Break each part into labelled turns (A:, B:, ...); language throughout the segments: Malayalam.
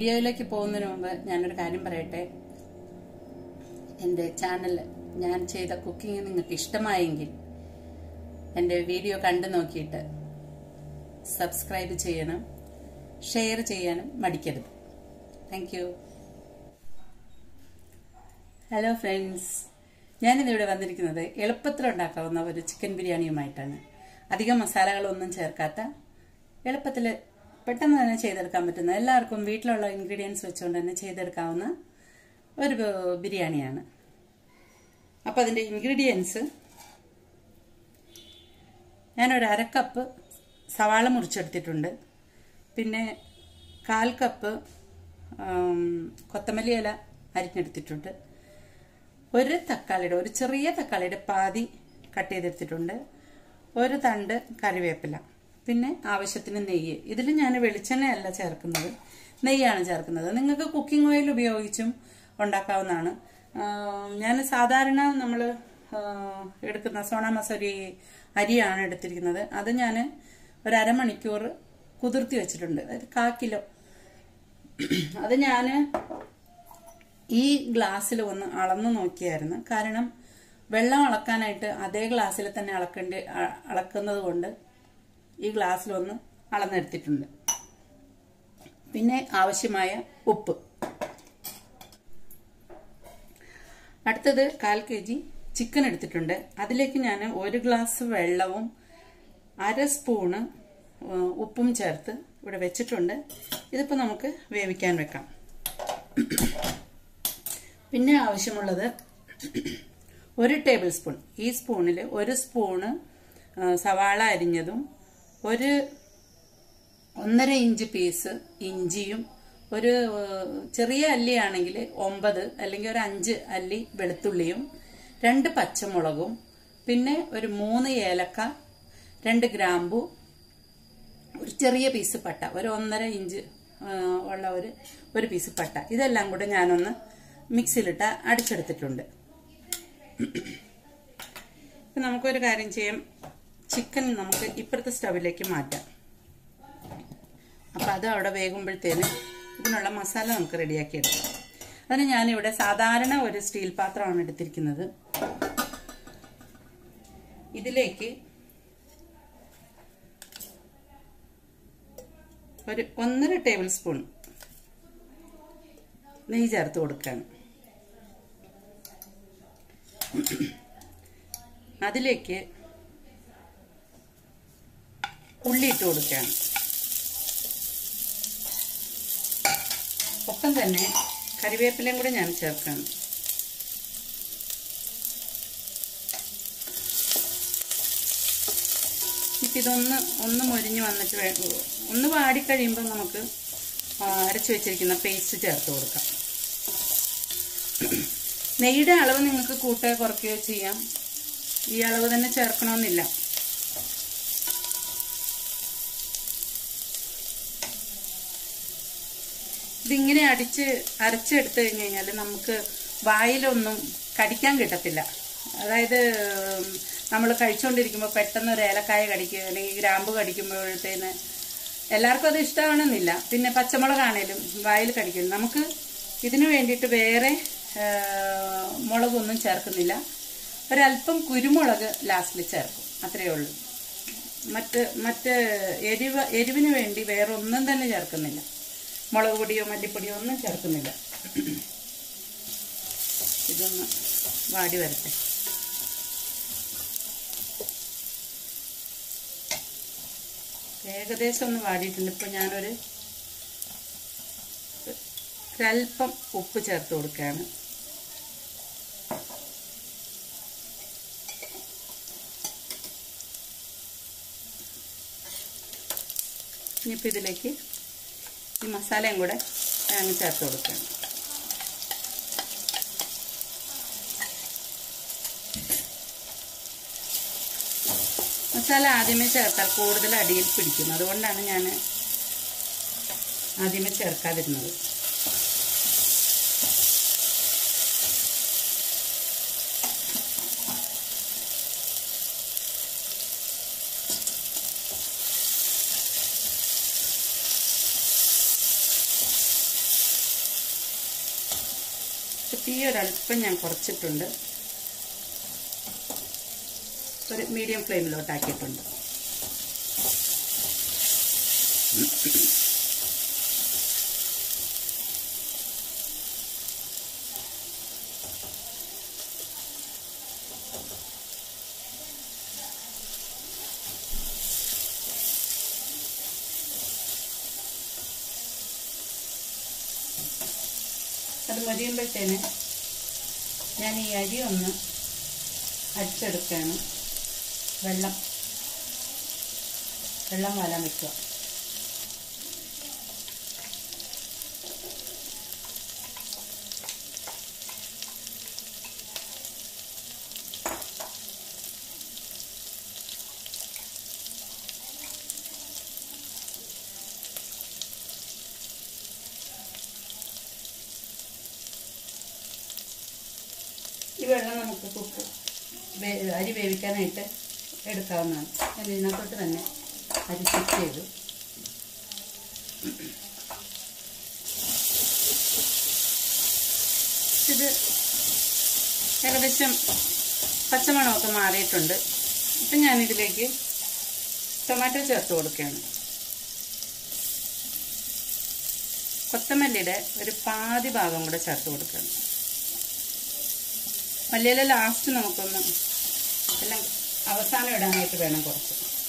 A: വീഡിയോയിലേക്ക് പോകുന്നതിന് മുമ്പ് ഞാനൊരു കാര്യം പറയട്ടെ എൻ്റെ ചാനൽ ഞാൻ ചെയ്ത കുക്കിംഗ് നിങ്ങൾക്ക് ഇഷ്ടമായെങ്കിൽ എൻ്റെ വീഡിയോ കണ്ടു നോക്കിയിട്ട് സബ്സ്ക്രൈബ് ചെയ്യണം ഷെയർ ചെയ്യാനും മടിക്കരുത് താങ്ക് യു ഹലോ ഫ്രണ്ട്സ് ഞാനിന്നിവിടെ വന്നിരിക്കുന്നത് എളുപ്പത്തിൽ ഉണ്ടാക്കാവുന്ന ഒരു ചിക്കൻ ബിരിയാണിയുമായിട്ടാണ് അധികം മസാലകളൊന്നും ചേർക്കാത്ത എളുപ്പത്തിൽ പെട്ടെന്ന് തന്നെ ചെയ്തെടുക്കാൻ പറ്റുന്ന എല്ലാവർക്കും വീട്ടിലുള്ള ഇൻഗ്രീഡിയൻസ് വെച്ചുകൊണ്ട് തന്നെ ചെയ്തെടുക്കാവുന്ന ഒരു ബിരിയാണിയാണ് അപ്പം അതിൻ്റെ ഇൻഗ്രീഡിയൻസ് ഞാനൊരു അര കപ്പ് സവാള മുറിച്ചെടുത്തിട്ടുണ്ട് പിന്നെ കാൽ കപ്പ് കൊത്തമല്ലി ഇല അരിഞ്ഞെടുത്തിട്ടുണ്ട് ഒരു തക്കാളിയുടെ ഒരു ചെറിയ തക്കാളിയുടെ പാതി കട്ട് ചെയ്തെടുത്തിട്ടുണ്ട് ഒരു തണ്ട് കറിവേപ്പില പിന്നെ ആവശ്യത്തിന് നെയ്യ് ഇതിൽ ഞാൻ വെളിച്ചെണ്ണയല്ല ചേർക്കുന്നത് നെയ്യാണ് ചേർക്കുന്നത് നിങ്ങൾക്ക് കുക്കിംഗ് ഓയിൽ ഉപയോഗിച്ചും ഉണ്ടാക്കാവുന്നതാണ് ഞാൻ സാധാരണ നമ്മൾ എടുക്കുന്ന സോണ മസൂരി അരിയാണ് എടുത്തിരിക്കുന്നത് അത് ഞാൻ ഒരു അരമണിക്കൂർ കുതിർത്തി വെച്ചിട്ടുണ്ട് അതായത് കാ കിലോ അത് ഞാൻ ഈ ഗ്ലാസ്സിൽ ഒന്ന് അളന്നു നോക്കിയായിരുന്നു കാരണം വെള്ളം അളക്കാനായിട്ട് അതേ ഗ്ലാസ്സിൽ തന്നെ അളക്കേണ്ടി അളക്കുന്നത് കൊണ്ട് ഈ ഗ്ലാസ്സിലൊന്ന് അളന്നെടുത്തിട്ടുണ്ട് പിന്നെ ആവശ്യമായ ഉപ്പ് അടുത്തത് കാൽ കെ ജി ചിക്കൻ എടുത്തിട്ടുണ്ട് അതിലേക്ക് ഞാൻ ഒരു ഗ്ലാസ് വെള്ളവും അര സ്പൂണ് ഉപ്പും ചേർത്ത് ഇവിടെ വെച്ചിട്ടുണ്ട് ഇതിപ്പോൾ നമുക്ക് വേവിക്കാൻ വെക്കാം പിന്നെ ആവശ്യമുള്ളത് ഒരു ടേബിൾ സ്പൂൺ ഈ സ്പൂണിൽ ഒരു സ്പൂണ് സവാള അരിഞ്ഞതും ഒരു ഒന്നര ഇഞ്ച് പീസ് ഇഞ്ചിയും ഒരു ചെറിയ അല്ലിയാണെങ്കിൽ ഒമ്പത് അല്ലെങ്കിൽ ഒരു അഞ്ച് അല്ലി വെളുത്തുള്ളിയും രണ്ട് പച്ചമുളകും പിന്നെ ഒരു മൂന്ന് ഏലക്ക രണ്ട് ഗ്രാമ്പു ഒരു ചെറിയ പീസ് പട്ട ഒരു ഒന്നര ഇഞ്ച് ഉള്ള ഒരു ഒരു പീസ് പട്ട ഇതെല്ലാം കൂടെ ഞാനൊന്ന് മിക്സിയിലിട്ട് അടിച്ചെടുത്തിട്ടുണ്ട് ഇപ്പം നമുക്കൊരു കാര്യം ചെയ്യാം ചിക്കൻ നമുക്ക് ഇപ്പുറത്തെ സ്റ്റവിലേക്ക് മാറ്റാം അപ്പം അത് അവിടെ വേകുമ്പോഴത്തേന് ഇതിനുള്ള മസാല നമുക്ക് റെഡിയാക്കി എടുക്കാം അതിന് ഞാനിവിടെ സാധാരണ ഒരു സ്റ്റീൽ പാത്രമാണ് എടുത്തിരിക്കുന്നത് ഇതിലേക്ക് ഒരു ഒന്നര ടേബിൾ സ്പൂൺ നെയ്യ് ചേർത്ത് കൊടുക്കുകയാണ് അതിലേക്ക് ഉള്ളി ഇട്ട് കൊടുക്കുകയാണ് ഒപ്പം തന്നെ കറിവേപ്പിലയും കൂടെ ഞാൻ ചേർക്കുകയാണ് ഇതൊന്ന് ഒന്ന് മൊരിഞ്ഞ് വന്നിട്ട് ഒന്ന് വാടിക്കഴിയുമ്പോൾ നമുക്ക് അരച്ചു വെച്ചിരിക്കുന്ന പേസ്റ്റ് ചേർത്ത് കൊടുക്കാം നെയ്യുടെ അളവ് നിങ്ങൾക്ക് കൂട്ടുകയോ കുറയ്ക്കുകയോ ചെയ്യാം ഈ അളവ് തന്നെ ചേർക്കണമെന്നില്ല ഇതിങ്ങനെ അടിച്ച് അരച്ചെടുത്തു കഴിഞ്ഞ് കഴിഞ്ഞാൽ നമുക്ക് വായിലൊന്നും കടിക്കാൻ കിട്ടത്തില്ല അതായത് നമ്മൾ കഴിച്ചുകൊണ്ടിരിക്കുമ്പോൾ പെട്ടെന്ന് ഒരു ഏലക്കായ കടിക്കുക അല്ലെങ്കിൽ ഗ്രാമ്പ് കടിക്കുമ്പോഴത്തേന് എല്ലാവർക്കും അത് ഇഷ്ടമാണെന്നില്ല പിന്നെ പച്ചമുളകാണേലും വായിൽ കടിക്കും നമുക്ക് ഇതിനു വേണ്ടിയിട്ട് വേറെ മുളകൊന്നും ചേർക്കുന്നില്ല ഒരല്പം കുരുമുളക് ലാസ്റ്റിൽ ചേർക്കും അത്രയേ ഉള്ളൂ മറ്റ് മറ്റ് എരിവ് എരിവിന് വേണ്ടി വേറെ ഒന്നും തന്നെ ചേർക്കുന്നില്ല മുളക് പൊടിയോ മല്ലിപ്പൊടിയോ ഒന്നും ചേർക്കുന്നില്ല ഇതൊന്ന് വാടി വരട്ടെ ഏകദേശം ഒന്ന് വാടിയിട്ടുണ്ട് ഇപ്പം ഞാനൊരു ഒരല്പം ഉപ്പ് ചേർത്ത് കൊടുക്കുകയാണ് ഇനിയിപ്പോൾ ഇതിലേക്ക് ഈ മസാലയും കൂടെ അങ്ങ് ചേർത്ത് കൊടുക്കുകയാണ് മസാല ആദ്യമേ ചേർത്താൽ കൂടുതൽ അടിയിൽ പിടിക്കും അതുകൊണ്ടാണ് ഞാൻ ആദ്യമേ ചേർക്കാതിരുന്നത് തീ ഒരല്പം ഞാൻ കുറച്ചിട്ടുണ്ട് ഒരു മീഡിയം ഫ്ലെയിമിലോട്ടാക്കിയിട്ടുണ്ട് അത് മതിയുമ്പോഴത്തേന് ഞാൻ ഈ അരി ഒന്ന് അരിച്ചെടുക്കുകയാണ് വെള്ളം വെള്ളം വാലാൻ വെക്കുക ഈ വെള്ളം നമുക്ക് കുക്ക് വേ- അരി വേവിക്കാനായിട്ട് എടുക്കാവുന്നതാണ് ഞാൻ ഇതിനകത്തോട്ട് തന്നെ അരി ഫിക്സ് ചെയ്തു ഇത് ഏകദേശം പച്ചമണമൊക്കെ മാറിയിട്ടുണ്ട് ഇപ്പം ഞാനിതിലേക്ക് ടൊമാറ്റോ ചേർത്ത് കൊടുക്കുകയാണ് കൊത്തമല്ലിയുടെ ഒരു പാതി ഭാഗം കൂടെ ചേർത്ത് കൊടുക്കുകയാണ് മല്ലിയില ലാസ്റ്റ് നമുക്കൊന്ന് എല്ലാം അവസാനം ഇടാനായിട്ട് വേണം കുറച്ച്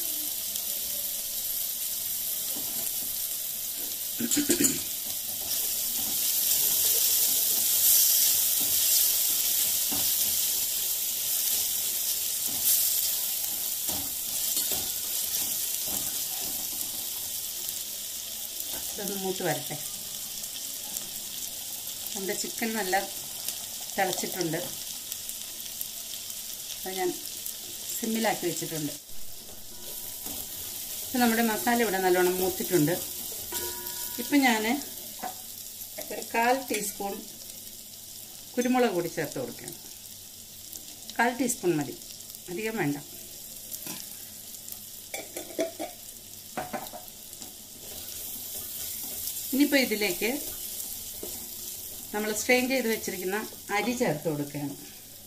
A: ഇതൊന്ന് മൂത്ത് വരട്ടെ നമ്മുടെ ചിക്കൻ നല്ല തിളച്ചിട്ടുണ്ട് അത് ഞാൻ സിമ്മിലാക്കി വെച്ചിട്ടുണ്ട് ഇപ്പം നമ്മുടെ മസാല ഇവിടെ നല്ലോണം മൂത്തിട്ടുണ്ട് ഇപ്പം ഞാൻ ഒരു കാൽ ടീസ്പൂൺ കുരുമുളക് കൂടി ചേർത്ത് കൊടുക്കുകയാണ് കാൽ ടീസ്പൂൺ മതി അധികം വേണ്ട ഇനിയിപ്പോൾ ഇതിലേക്ക് നമ്മൾ സ്ട്രെയിൻ ചെയ്ത് വെച്ചിരിക്കുന്ന അരി ചേർത്ത് കൊടുക്കുകയാണ്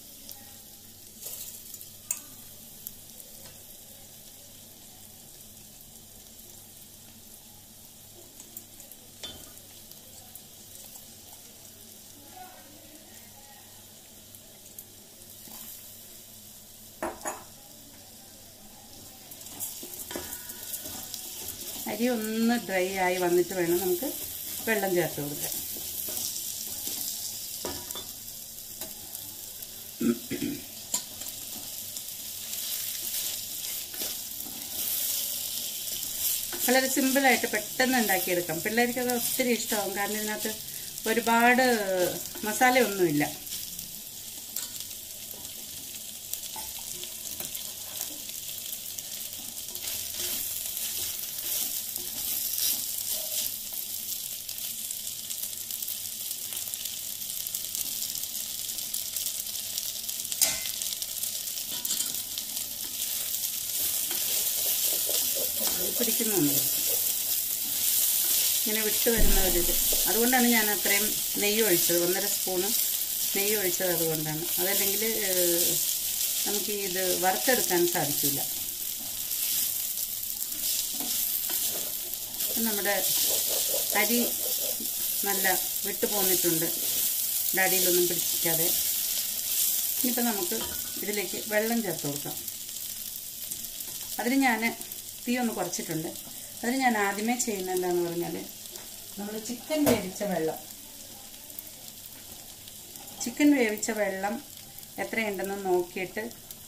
A: അരി ഒന്ന് ഡ്രൈ ആയി വന്നിട്ട് വേണം നമുക്ക് വെള്ളം ചേർത്ത് കൊടുക്കാൻ വളരെ സിമ്പിളായിട്ട് പെട്ടെന്ന് ഉണ്ടാക്കിയെടുക്കാം പിള്ളേർക്കൊക്കെ ഒത്തിരി ഇഷ്ടമാവും കാരണം ഇതിനകത്ത് ഒരുപാട് മസാലയൊന്നുമില്ല പിടിക്കുന്നുണ്ട് ഇങ്ങനെ വിട്ട് വരുന്ന ഒരിത് അതുകൊണ്ടാണ് ഞാൻ അത്രയും നെയ്യ് ഒഴിച്ചത് ഒന്നര സ്പൂണ് നെയ്യ് ഒഴിച്ചത് അതുകൊണ്ടാണ് അതല്ലെങ്കിൽ ഏഹ്, നമുക്ക് ഇത് വറുത്തെടുക്കാൻ സാധിക്കില്ല ഇപ്പം നമ്മുടെ അരി നല്ല വിട്ടു പോന്നിട്ടുണ്ട് ഡാഡിയിലൊന്നും പിടിക്കാതെ ഇനിയിപ്പോൾ നമുക്ക് ഇതിലേക്ക് വെള്ളം ചേർത്ത് കൊടുക്കാം അതിന് ഞാൻ തീ ഒന്ന് കുറച്ചിട്ടുണ്ട് അതിന് ഞാൻ ആദ്യമേ ചെയ്യുന്നത് എന്താണെന്ന് പറഞ്ഞാൽ നമ്മൾ ചിക്കൻ വേവിച്ച വെള്ളം ചിക്കൻ വേവിച്ച വെള്ളം എത്രയുണ്ടെന്ന് നോക്കിയിട്ട്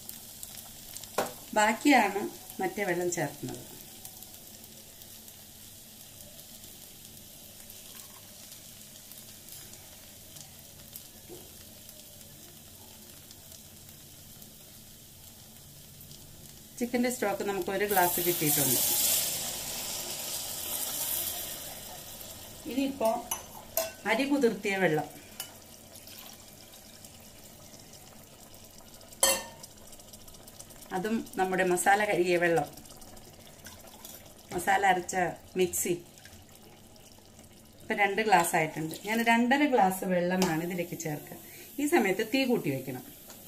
A: ബാക്കിയാണ് മറ്റേ വെള്ളം ചേർക്കുന്നത് ചിക്കൻ്റെ സ്റ്റോക്ക് നമുക്ക് ഒരു ഗ്ലാസ് കിട്ടിയിട്ടുണ്ട് ഇനിയിപ്പോൾ അരി കുതിർത്തിയ വെള്ളം അതും നമ്മുടെ മസാല കഴുകിയ വെള്ളം മസാല അരച്ച മിക്സി ഇപ്പൊ രണ്ട് ഗ്ലാസ് ആയിട്ടുണ്ട് ഞാൻ രണ്ടര ഗ്ലാസ് വെള്ളമാണ് ഇതിലേക്ക് ചേർക്കുക ഈ സമയത്ത് തീ കൂട്ടി വെക്കണം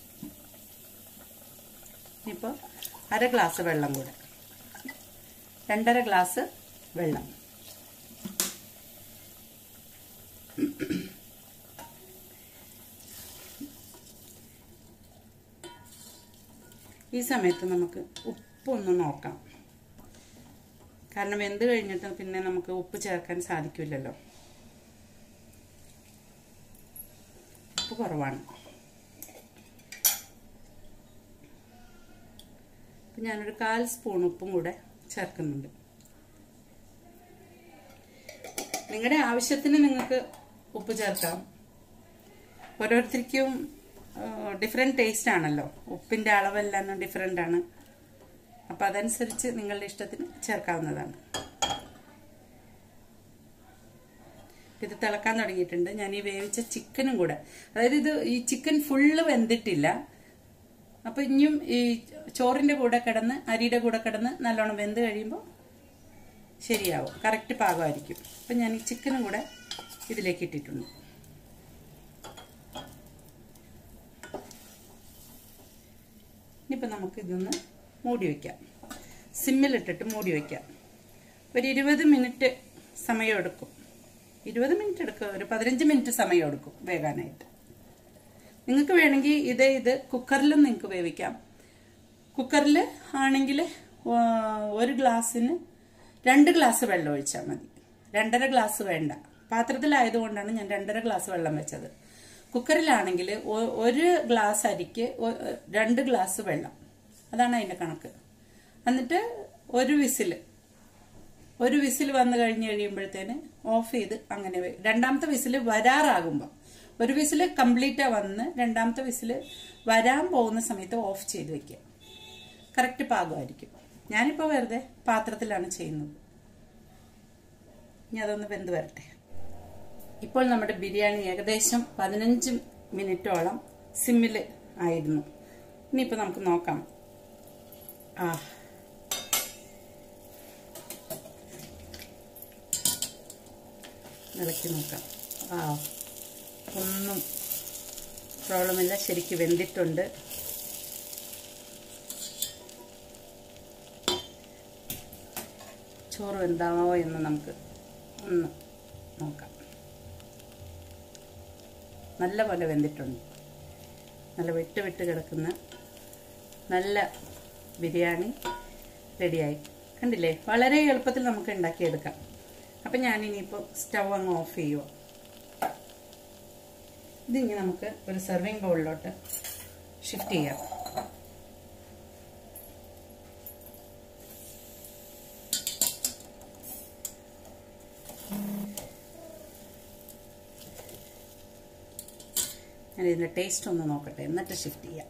A: ഇനിയിപ്പോൾ അര ഗ്ലാസ് വെള്ളം കൂടെ രണ്ടര ഗ്ലാസ് വെള്ളം ഈ സമയത്ത് നമുക്ക് ഉപ്പൊന്ന് നോക്കാം കാരണം വെന്ത് കഴിഞ്ഞിട്ട് പിന്നെ നമുക്ക് ഉപ്പ് ചേർക്കാൻ സാധിക്കില്ലല്ലോ ഉപ്പ് കുറവാണ് അപ്പം ഞാനൊരു കാൽ സ്പൂൺ ഉപ്പും കൂടെ ചേർക്കുന്നുണ്ട് നിങ്ങളുടെ ആവശ്യത്തിന് നിങ്ങൾക്ക് ഉപ്പ് ചേർക്കാം ഓരോരുത്തർക്കും ഡിഫറെൻറ്റ് ടേസ്റ്റ് ആണല്ലോ ഉപ്പിൻ്റെ അളവെല്ലാം ഡിഫറെൻ്റ് ആണ് അപ്പം അതനുസരിച്ച് നിങ്ങളുടെ ഇഷ്ടത്തിന് ചേർക്കാവുന്നതാണ് ഇത് തിളക്കാൻ തുടങ്ങിയിട്ടുണ്ട് ഞാൻ ഈ വേവിച്ച ചിക്കനും കൂടെ അതായത് ഇത് ഈ ചിക്കൻ ഫുള്ള് വെന്തിട്ടില്ല അപ്പൊ ഇനിയും ഈ ചോറിന്റെ കൂടെ കിടന്ന് അരിയുടെ കൂടെ കിടന്ന് നല്ലോണം വെന്ത് കഴിയുമ്പോൾ ശരിയാവും കറക്റ്റ് പാകമായിരിക്കും അപ്പം ഞാൻ ഈ ചിക്കനും കൂടെ ഇതിലേക്ക് ഇട്ടിട്ടുണ്ട് ഇനിയിപ്പോൾ നമുക്ക് ഇതൊന്ന് മൂടി വയ്ക്കാം സിമ്മിലിട്ടിട്ട് മൂടി വയ്ക്കാം ഒരു ഇരുപത് മിനിറ്റ് സമയം എടുക്കും ഇരുപത് മിനിറ്റ് എടുക്കും ഒരു പതിനഞ്ച് മിനിറ്റ് സമയം എടുക്കും വേകാനായിട്ട് നിങ്ങൾക്ക് വേണമെങ്കിൽ ഇതേ ഇത് കുക്കറിലും നിങ്ങൾക്ക് വേവിക്കാം കുക്കറിൽ ആണെങ്കിൽ ഒരു ഗ്ലാസ്സിന് രണ്ട് ഗ്ലാസ് വെള്ളം ഒഴിച്ചാൽ മതി രണ്ടര ഗ്ലാസ് വേണ്ട പാത്രത്തിലായതുകൊണ്ടാണ് ഞാൻ രണ്ടര ഗ്ലാസ് വെള്ളം വെച്ചത് കുക്കറിലാണെങ്കിൽ ഒരു ഗ്ലാസ് അരിക്ക് രണ്ട് ഗ്ലാസ് വെള്ളം അതാണ് അതിൻ്റെ കണക്ക് എന്നിട്ട് ഒരു വിസിൽ ഒരു വിസിൽ വന്നു കഴിഞ്ഞ് കഴിയുമ്പോഴത്തേന് ഓഫ് ചെയ്ത് അങ്ങനെ രണ്ടാമത്തെ വിസിൽ വരാറാകുമ്പോൾ ഒരു വിസിൽ കംപ്ലീറ്റാ വന്ന് രണ്ടാമത്തെ വിസിൽ വരാൻ പോകുന്ന സമയത്ത് ഓഫ് ചെയ്ത് വെക്കുക കറക്റ്റ് പാകമായിരിക്കും ഞാനിപ്പോൾ വെറുതെ പാത്രത്തിലാണ് ചെയ്യുന്നത് ഇനി അതൊന്ന് വെന്ത് വരട്ടെ ഇപ്പോൾ നമ്മുടെ ബിരിയാണി ഏകദേശം പതിനഞ്ച് മിനിറ്റോളം സിമ്മിൽ ആയിരുന്നു ഇനിയിപ്പോൾ നമുക്ക് നോക്കാം ആ ഇളക്കി നോക്കാം ആ ഒന്നും പ്രോബ്ലമില്ല ശരിക്ക് വെന്തിട്ടുണ്ട് ചോറ് വെന്താവോ എന്ന് നമുക്ക് ഒന്ന് നോക്കാം നല്ല പോലെ വെന്തിട്ടുണ്ട് നല്ല വിട്ട് വിട്ട് കിടക്കുന്ന നല്ല ബിരിയാണി റെഡിയായി കണ്ടില്ലേ വളരെ എളുപ്പത്തിൽ നമുക്ക് ഉണ്ടാക്കിയെടുക്കാം അപ്പം ഞാനിനിയിപ്പോൾ സ്റ്റൗ അങ്ങ് ഓഫ് ചെയ്യുമോ ഇതിങ്ങനെ നമുക്ക് ഒരു സെർവിങ് ബൗളിലോട്ട് ഷിഫ്റ്റ് ചെയ്യാം ഞാൻ ഇതിൻ്റെ ടേസ്റ്റ് ഒന്ന് നോക്കട്ടെ എന്നിട്ട് ഷിഫ്റ്റ് ചെയ്യാം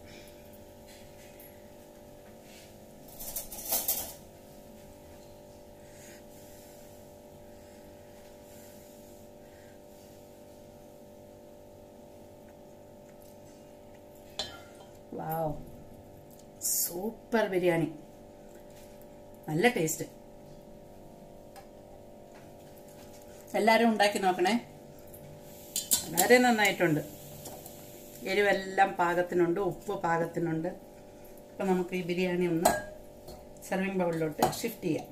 A: വാവ് സൂപ്പർ ബിരിയാണി നല്ല ടേസ്റ്റ് എല്ലാവരും ഉണ്ടാക്കി നോക്കണേ വളരെ നന്നായിട്ടുണ്ട് എരിവെല്ലാം പാകത്തിനുണ്ട് ഉപ്പ് പാകത്തിനുണ്ട് അപ്പം നമുക്ക് ഈ ബിരിയാണി ഒന്ന് സെർവിങ് ബൗളിലോട്ട് ഷിഫ്റ്റ് ചെയ്യാം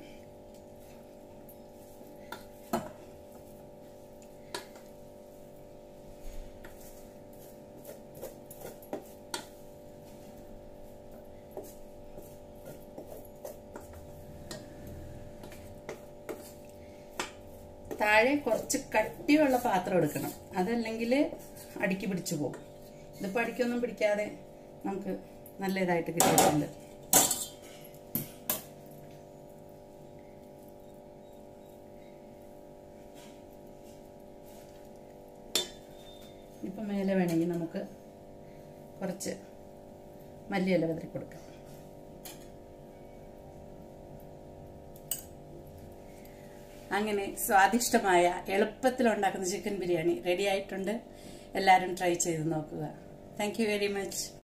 A: താഴെ കുറച്ച് കട്ടിയുള്ള പാത്രം എടുക്കണം അതല്ലെങ്കിൽ അടുക്കി പിടിച്ചു പോകും ഇതിപ്പോൾ അടിക്കൊന്നും പിടിക്കാതെ നമുക്ക് നല്ല ഇതായിട്ട് കിട്ടിയിട്ടുണ്ട് ഇപ്പം മേലെ വേണമെങ്കിൽ നമുക്ക് കുറച്ച് മല്ലിയില വിതറി കൊടുക്കാം അങ്ങനെ സ്വാദിഷ്ടമായ എളുപ്പത്തിൽ ഉണ്ടാക്കുന്ന ചിക്കൻ ബിരിയാണി റെഡി ആയിട്ടുണ്ട് എല്ലാവരും ട്രൈ ചെയ്ത് നോക്കുക താങ്ക് യു വെരി മച്ച്